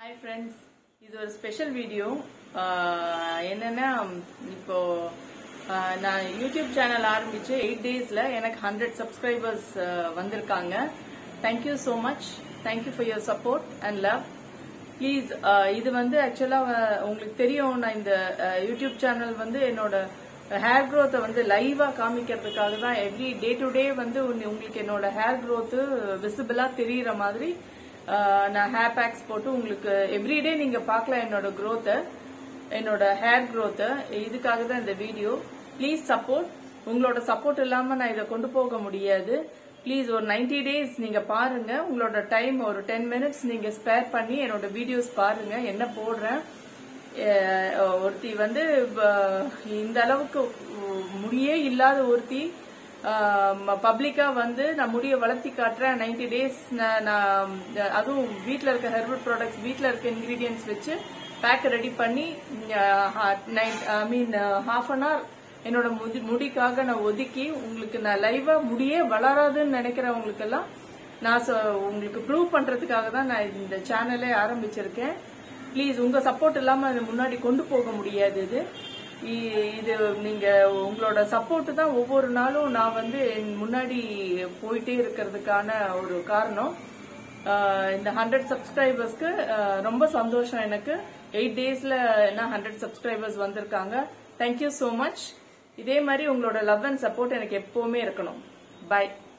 hi friends இது ஒரு special video என்னன்னா இப்போ ஆஹ், நான் யூடியூப் சேனல் ஆரம்பிச்சு எயிட் டேஸ்ல எனக்கு ஹண்ட்ரட் சப்ஸ்கிரைபர்ஸ் வந்திருக்காங்க thank you so much thank you for your support and love please இது வந்து ஆக்சுவலா உங்களுக்கு தெரியும் நான் இந்த அஹ், யூடியூப் சேனல் வந்து என்னோட ஹேர் growth வந்து லைவா காமிக்கிறதுக்காக தான் எவ்ரி டே டு டே வந்து உங்க- உங்களுக்கு என்னோட ஹேர் growth விசிபிளா தெரியுற மாதிரி அஹ், நான் ஹேர் பேக்ஸ் போட்டு உங்களுக்கு எவ்ரிடே நீங்க பார்க்கலாம் என்னோட growth என்னோட ஹேர் growth இதுக்காக தான் இந்த வீடியோ ப்ளீஸ் சப்போர்ட் உங்களோட சப்போர்ட் இல்லாம நான் இதை கொண்டு போக முடியாது ப்ளீஸ் ஒரு 90 டேஸ் நீங்க பாருங்க உங்களோட டைம் ஒரு டென் மினிட்ஸ் நீங்க ஸ்பேர் பண்ணி என்னோட வீடியோஸ் பாருங்க என்ன போடுறேன் அஹ் ஒருத்தி வந்து வ- இந்த அளவுக்கு உ- முடியே இல்லாத ஒருத்தி பப்ளிக்கா வந்து நான் முடிய வளர்த்தி காட்டுறேன் 90 டேஸ் நான் அதுவும் வீட்ல இருக்க ஹெர்பல் ப்ராடக்ட்ஸ் வீட்ல இருக்க இன்கிரீடியன்ஸ் வச்சு பேக் ரெடி பண்ணி I mean half an hour என்னோட முடி முடிக்காக நான் ஒதுக்கி உங்களுக்கு நான் லைவா முடியே வளராதுன்னு நினைக்கிறவங்களுக்கு எல்லாம் நான் சொ- உங்களுக்கு ப்ரூவ் பண்றதுக்காக தான் நான் இந்த சேனலே ஆரம்பிச்சிருக்கேன் ப்ளீஸ் உங்க சப்போர்ட் இல்லாம அது முன்னாடி கொண்டு போக முடியாது இது இ- இது நீங்க உங்களோட சப்போர்ட் தான் ஒவ்வொரு நாளும் நான் வந்து என் முன்னாடி போயிட்டே இருக்கிறதுக்கான ஒரு காரணம் ஆஹ் இந்த ஹண்ட்ரட் சப்ஸ்கிரைபர்ஸ்க்கு ரொம்ப சந்தோஷம் எனக்கு எயிட் டேஸ்ல என்ன ஹண்ட்ரட் சப்ஸ்கிரைபர்ஸ் வந்திருக்காங்க தேங்க்யூ so மச் இதே மாதிரி உங்களோட லவ் அண்ட் சப்போர்ட் எனக்கு எப்பவுமே இருக்கணும் பை